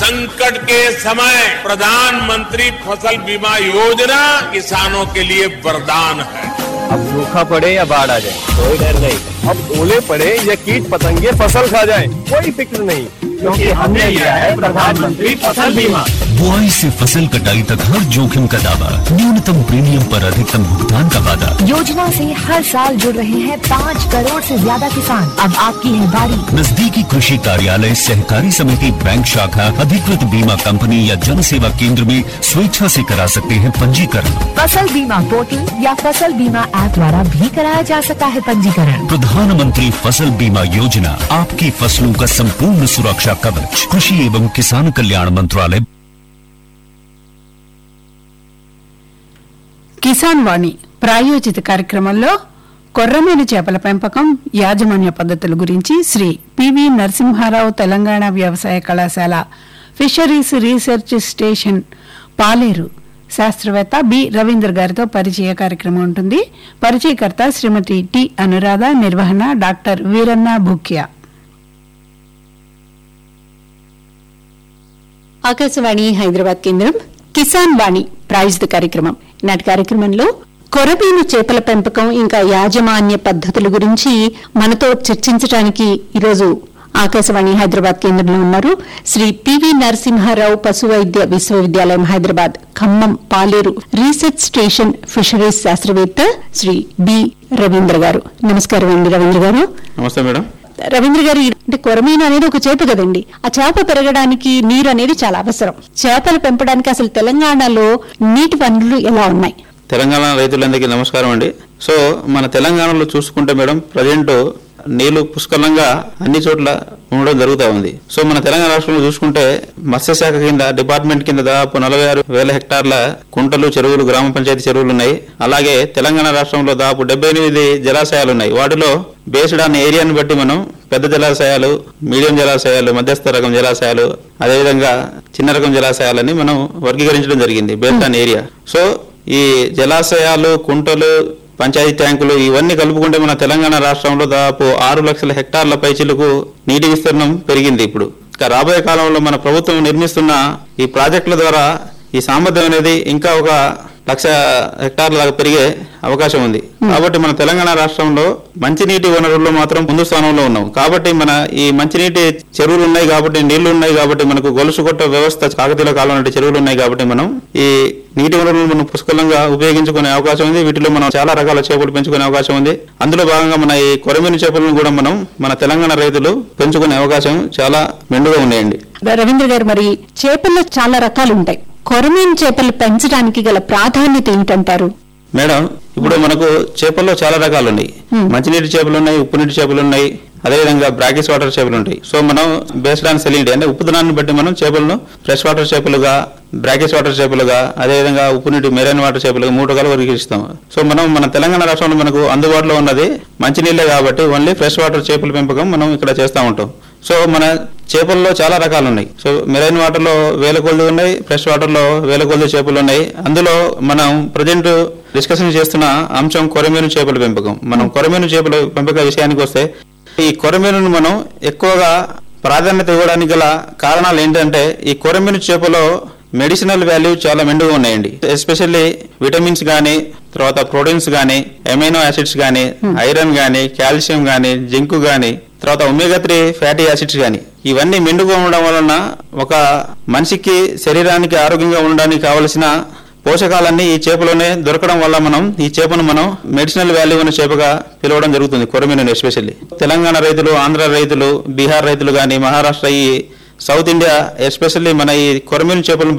संकट के समय प्रधानमंत्री फसल बीमा योजना किसानों के लिए वरदान है अब सूखा पड़े या बाढ़ आ जाए कोई डर नहीं अब ओले पड़े या कीट पतंगे फसल खा जाए कोई फिक्र नहीं क्योंकि हमने लिया है प्रधानमंत्री फसल बीमा बुआई से फसल कटाई तक हर जोखिम का दावा न्यूनतम प्रीमियम पर अधिकतम भुगतान का वादा योजना से हर साल जुड़ रहे हैं पाँच करोड़ से ज्यादा किसान अब आपकी है बारी नजदीकी कृषि कार्यालय सहकारी समिति बैंक शाखा अधिकृत बीमा कंपनी या जन सेवा केंद्र में स्वेच्छा से करा सकते हैं पंजीकरण फसल बीमा पोर्टल या फसल बीमा ऐप द्वारा भी कराया जा सकता है पंजीकरण प्रधानमंत्री फसल बीमा योजना आपकी फसलों का संपूर्ण सुरक्षा कवच कृषि एवं किसान कल्याण मंत्रालय కిసాన్ వాణి ప్రాయోజిత కార్యక్రమంలో కొర్రమీను చేపల పెంపకం యాజమాన్య పద్ధతుల గురించి శ్రీ పివి నరసింహారావు తెలంగాణ వ్యవసాయ కళాశాల ఫిషరీస్ రీసెర్చ్ స్టేషన్ పాలేరు శాస్త్రవేత్త బి రవీంద్ర గారితో పరిచయ కార్యక్రమం ఉంటుంది పరిచయకర్త శ్రీమతి టి అనురాధ నిర్వహణ డాక్టర్ వీరన్న భూక్యా ఆకాశవాణి హైదరాబాద్ కేంద్రం కిసాన్ వాణి ప్రాయోజిత కార్యక్రమం నాటి కార్యక్రమంలో కొరబీను చేపల పెంపకం ఇంకా యాజమాన్య పద్ధతుల గురించి మనతో చర్చించడానికి ఈరోజు ఆకాశవాణి హైదరాబాద్ కేంద్రంలో ఉన్నారు శ్రీ పివి నరసింహారావు పశు వైద్య విశ్వవిద్యాలయం Hyderabad Khammam Paleru research station fisheries శాస్త్రవేత్త శ్రీ బి రవీంద్ర గారు నమస్కారం అండి రవీంద్ర గారు నమస్తే మేడం రవీంద్ర గారు అంటే కొరమీను అనేది ఒక చేప కదండి ఆ చేప పెరగడానికి నీరు అనేది చాలా అవసరం చేపలు పెంపడానికి అసలు తెలంగాణలో నీటి వనరులు ఎలా ఉన్నాయి తెలంగాణ రైతులందరికీ నమస్కారం అండి సో మన తెలంగాణలో చూసుకుంటే మేడం ప్రజెంట్ నీళ్లు పుష్కలంగా అన్ని చోట్ల ఉండడం జరుగుతూ ఉంది సో మన తెలంగాణ రాష్ట్రంలో చూసుకుంటే మత్స్యశాఖ కింద డిపార్ట్మెంట్ కింద దాదాపు నలభై ఆరు వేల హెక్టార్ల కుంటలు చెరువులు గ్రామ పంచాయతీ చెరువులు ఉన్నాయి అలాగే తెలంగాణ రాష్ట్రంలో దాదాపు డెబ్బై ఎనిమిది జలాశయాలు ఉన్నాయి వాటిలో బేస్డ్ ఆన్ ఏరియాని బట్టి మనం పెద్ద జలాశయాలు మీడియం జలాశయాలు మధ్యస్థ రకం జలాశయాలు అదేవిధంగా చిన్న రకం జలాశయాలని మనం వర్గీకరించడం జరిగింది బేస్డ్ ఆన్ ఏరియా సో ఈ జలాశయాలు కుంటలు పంచాయతీ ట్యాంకులు ఇవన్నీ కలుపుకుంటే మన తెలంగాణ రాష్ట్రంలో దాదాపు ఆరు లక్షల హెక్టార్ల పైచిలకు నీటి విస్తీర్ణం పెరిగింది ఇప్పుడు ఇక రాబోయే కాలంలో మన ప్రభుత్వం నిర్మిస్తున్న ఈ ప్రాజెక్టుల ద్వారా ఈ సామర్థ్యం అనేది ఇంకా ఒక లక్ష హెక్టార్ల దాకా పెరిగే అవకాశం ఉంది కాబట్టి మన తెలంగాణ రాష్ట్రంలో మంచినీటి వనరుల్లో మాత్రం ముందు స్థానంలో ఉన్నాం కాబట్టి మన ఈ మంచినీటి చెరువులు ఉన్నాయి కాబట్టి నీళ్లు ఉన్నాయి కాబట్టి మనకు గొలుసు కొట్ట వ్యవస్థ కాకతీయ కాలం నాటి చెరువులు ఉన్నాయి కాబట్టి మనం ఈ నీటి వనరులను మనం పుష్కలంగా ఉపయోగించుకునే అవకాశం ఉంది వీటిలో మనం చాలా రకాల చేపలు పెంచుకునే అవకాశం ఉంది అందులో భాగంగా మన ఈ కొరమీను చేపలను కూడా మనం మన తెలంగాణ రైతులు పెంచుకునే అవకాశం చాలా మెండుగా ఉన్నాయండి రవీంద్ర గారు మరి చేపల్లో చాలా రకాలు ఉంటాయి కొరమీను చేపలు పెంచడానికి గల ప్రాధాన్యత ఏంటంటారు మేడం ఇప్పుడు మనకు చేపల్లో చాలా రకాలు ఉన్నాయి మంచినీటి చేపలు ఉన్నాయి ఉప్పు నీటి చేపలు ఉన్నాయి అదేవిధంగా బ్రాకిస్ వాటర్ చేపలు ఉంటాయి సో మనం బేస్డ్ ఆన్ సెలినిటీ అంటే ఉప్పుదనాన్ని బట్టి మనం చేపలను ఫ్రెష్ వాటర్ చేపలుగా బ్రాకిస్ వాటర్ చేపలుగా అదేవిధంగా ఉప్పు నీటి మెరైన్ వాటర్ చేపలుగా మూడు రకాలు వర్గీకరిస్తాం సో మనం మన తెలంగాణ రాష్ట్రంలో మనకు అందుబాటులో ఉన్నది మంచినీళ్ళే కాబట్టి ఓన్లీ ఫ్రెష్ వాటర్ చేపల పెంపకం మనం ఇక్కడ చేస్తూ ఉంటాం సో మన చేపల్లో చాలా రకాలు ఉన్నాయి సో మెరైన్ వాటర్ లో వేల కొద్ది ఉన్నాయి ఫ్రెష్ వాటర్ లో వేల కొద్ది చేపలు ఉన్నాయి అందులో మనం ప్రజెంట్ డిస్కషన్ చేస్తున్న అంశం కొరమీను చేపల పెంపకం మనం కొరమీను చేపల పెంపక విషయానికి వస్తే ఈ కొరమీనును మనం ఎక్కువగా ప్రాధాన్యత ఇవ్వడానికి గల కారణాలు ఏంటంటే ఈ కొరమీను చేపలో మెడిసినల్ వాల్యూ చాలా మెండుగా ఉన్నాయండి ఎస్పెషల్లీ విటమిన్స్ కానీ తర్వాత ప్రోటీన్స్ కానీ ఎమైనో యాసిడ్స్ కానీ ఐరన్ కానీ కాల్షియం కానీ జింక్ కానీ తర్వాత ఒమేగా త్రీ ఫ్యాటీ యాసిడ్స్ కానీ ఇవన్నీ మెండుగా ఉండడం వలన ఒక మనిషికి శరీరానికి ఆరోగ్యంగా ఉండడానికి కావలసిన పోషకాలన్నీ ఈ చేపలోనే దొరకడం వల్ల మనం ఈ చేపను మనం మెడిసినల్ వాల్యూ ఉన్న చేపగా పిలవడం జరుగుతుంది కొరమీను ఎస్పెషల్లీ తెలంగాణ రైతులు ఆంధ్ర రైతులు బీహార్ రైతులు కానీ మహారాష్ట్ర ఈ సౌత్ ఇండియా ఎస్పెషల్లీ మన ఈ కొరమీను చేపలను